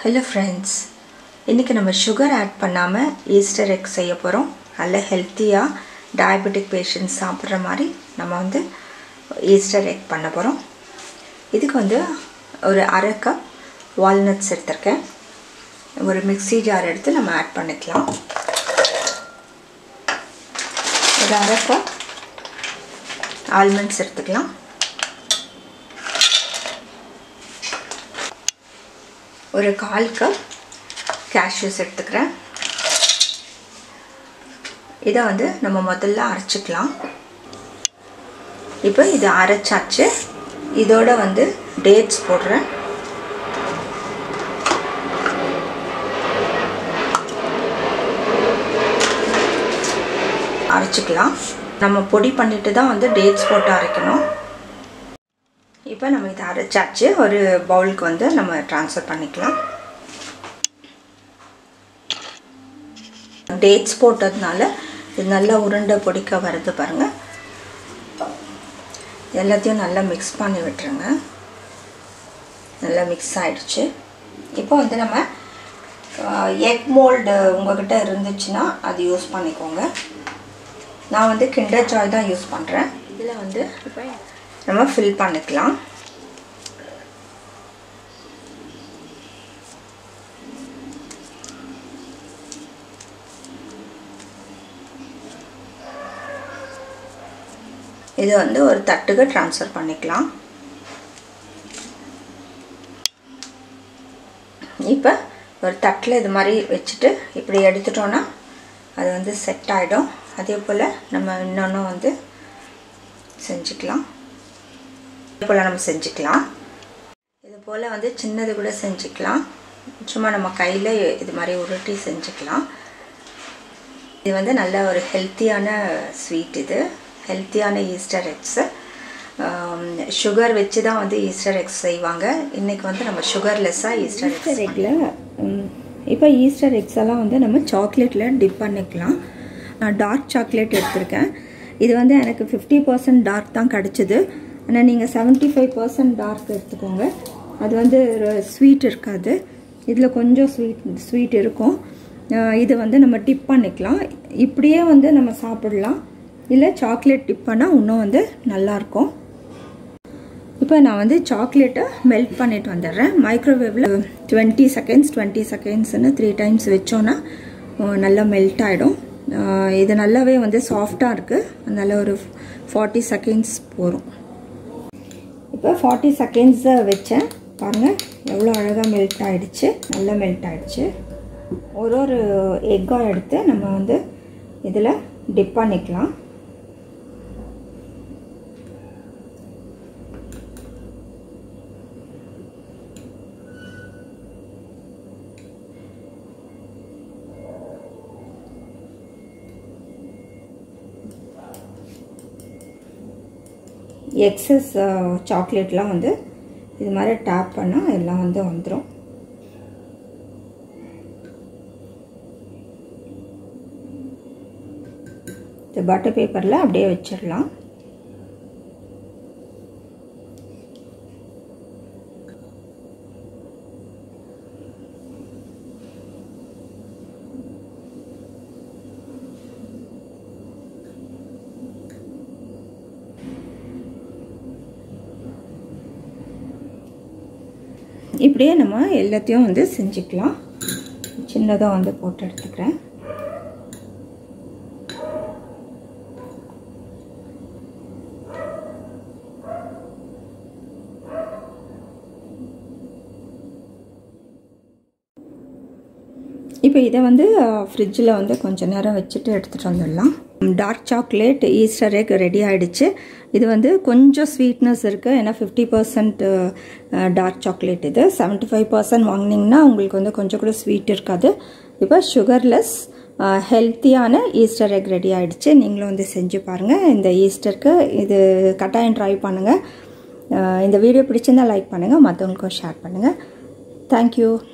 hello friends இன்றைக்கி நம்ம sugar add பண்ணாமல் ஈஸ்டர் எக் செய்ய போகிறோம் நல்ல ஹெல்த்தியாக டயபெட்டிக் பேஷண்ட்ஸ் சாப்பிட்ற மாதிரி நம்ம வந்து ஈஸ்டர் எக் பண்ண போகிறோம் இதுக்கு வந்து ஒரு அரை கப் வால்நட்ஸ் எடுத்திருக்கேன் ஒரு மிக்ஸி ஜார் எடுத்து நம்ம ஆட் பண்ணிக்கலாம் ஒரு அரை கப் ஆல்மண்ட்ஸ் எடுத்துக்கலாம் ஒரு கால் கப் கேஷ்யூஸ் எடுத்துக்கிறேன் இதை வந்து நம்ம முதல்ல அரைச்சிக்கலாம் இப்போ இது அரைச்சாச்சு இதோட வந்து டேட்ஸ் போடுறேன் அரைச்சிக்கலாம் நம்ம பொடி பண்ணிட்டு தான் வந்து டேட்ஸ் போட்டு அரைக்கணும் இப்போ நம்ம இதை அரைச்சாச்சு ஒரு பவுலுக்கு வந்து நம்ம ட்ரான்ஸ்ஃபர் பண்ணிக்கலாம் டேட்ஸ் போட்டதுனால இது நல்லா உருண்டை பொடிக்க வருது பாருங்கள் எல்லாத்தையும் நல்லா மிக்ஸ் பண்ணி விட்டுருங்க நல்லா மிக்ஸ் ஆகிடுச்சு இப்போ வந்து நம்ம எக் மோல்டு உங்கள்கிட்ட இருந்துச்சுன்னா அது யூஸ் பண்ணிக்கோங்க நான் வந்து கிண்டர் ஜாய் தான் யூஸ் பண்ணுறேன் இதில் வந்து இப்போ நம்ம ஃபில் பண்ணிக்கலாம் இது வந்து ஒரு தட்டுக்கு ட்ரான்ஸ்ஃபர் பண்ணிக்கலாம் இப்போ ஒரு தட்டில் இது மாதிரி வச்சுட்டு இப்படி எடுத்துட்டோன்னா அது வந்து செட் ஆகிடும் அதே போல் நம்ம இன்னொன்று வந்து செஞ்சுக்கலாம் இதே போல் நம்ம செஞ்சுக்கலாம் இது போல் வந்து சின்னது கூட செஞ்சுக்கலாம் சும்மா நம்ம கையில் இது மாதிரி உருட்டி செஞ்சுக்கலாம் இது வந்து நல்ல ஒரு ஹெல்த்தியான ஸ்வீட் இது ஹெல்த்தியான ஈஸ்டர் எக்ஸு சுகர் வச்சு தான் வந்து ஈஸ்டர் எக்ஸ் செய்வாங்க இன்றைக்கி வந்து நம்ம சுகர்லெஸ்ஸாக ஈஸ்டர் ஈஸ்டர் எக்கில் இப்போ ஈஸ்டர் எக்ஸ் எல்லாம் வந்து நம்ம சாக்லேட்டில் டிப் பண்ணிக்கலாம் நான் டார்க் சாக்லேட் எடுத்திருக்கேன் இது வந்து எனக்கு ஃபிஃப்டி பர்சன்ட் டார்க் தான் கிடச்சிது ஆனால் நீங்கள் செவன்ட்டி ஃபைவ் பர்சன்ட் டார்க் எடுத்துக்கோங்க அது வந்து ஸ்வீட் இருக்காது இதில் கொஞ்சம் ஸ்வீட் ஸ்வீட் இருக்கும் இது வந்து நம்ம டிப் பண்ணிக்கலாம் இப்படியே வந்து நம்ம சாப்பிடலாம் இல்லை சாக்லேட் டிப் பண்ணால் இன்னும் வந்து நல்லாயிருக்கும் இப்போ நான் வந்து சாக்லேட்டை மெல்ட் பண்ணிட்டு வந்துடுறேன் மைக்ரோவேவில் டுவெண்ட்டி செகண்ட்ஸ் டுவெண்ட்டி செகண்ட்ஸ்னு த்ரீ டைம்ஸ் வச்சோன்னா நல்லா மெல்ட் ஆகிடும் இது நல்லாவே வந்து சாஃப்டாக இருக்குது அதனால் ஒரு ஃபார்ட்டி செகண்ட்ஸ் போகும் இப்போ ஃபார்ட்டி செகண்ட்ஸ் வச்சேன் பாருங்கள் எவ்வளோ அழகாக மெல்ட் ஆகிடுச்சு நல்லா மெல்ட் ஆகிடுச்சு ஒரு ஒரு எக்காக எடுத்து நம்ம வந்து இதில் டிப் பண்ணிக்கலாம் எக்ஸஸ் சாக்லேட்லாம் வந்து இது மாதிரி டேப் பண்ணால் எல்லாம் வந்து வந்துடும் இந்த பட்டர் பேப்பரில் அப்படியே வச்சிடலாம் இப்படியே நம்ம எல்லாத்தையும் வந்து செஞ்சுக்கலாம் சின்னதாக வந்து போட்டு எடுத்துக்கிறேன் இப்போ இதை வந்து ஃப்ரிட்ஜில் வந்து கொஞ்சம் நேரம் வச்சுட்டு எடுத்துகிட்டு வந்துடலாம் dark chocolate Easter egg ready ஆகிடுச்சு இது வந்து கொஞ்சம் ஸ்வீட்னஸ் இருக்குது ஏன்னா ஃபிஃப்டி பர்சன்ட் டார்க் சாக்லேட் இது செவன்ட்டி ஃபைவ் பர்சன்ட் வாங்கினீங்கன்னா உங்களுக்கு வந்து கொஞ்சம் கூட ஸ்வீட் இருக்காது இப்போ சுகர்லெஸ் ஹெல்த்தியான ஈஸ்டர் எக் ரெடி ஆகிடுச்சு நீங்களும் வந்து செஞ்சு பாருங்கள் இந்த ஈஸ்டருக்கு இது கட்டாயம் ட்ரை பண்ணுங்கள் இந்த வீடியோ பிடிச்சிருந்தால் லைக் பண்ணுங்கள் மற்றவங்களுக்கும் ஷேர் பண்ணுங்கள் தேங்க்யூ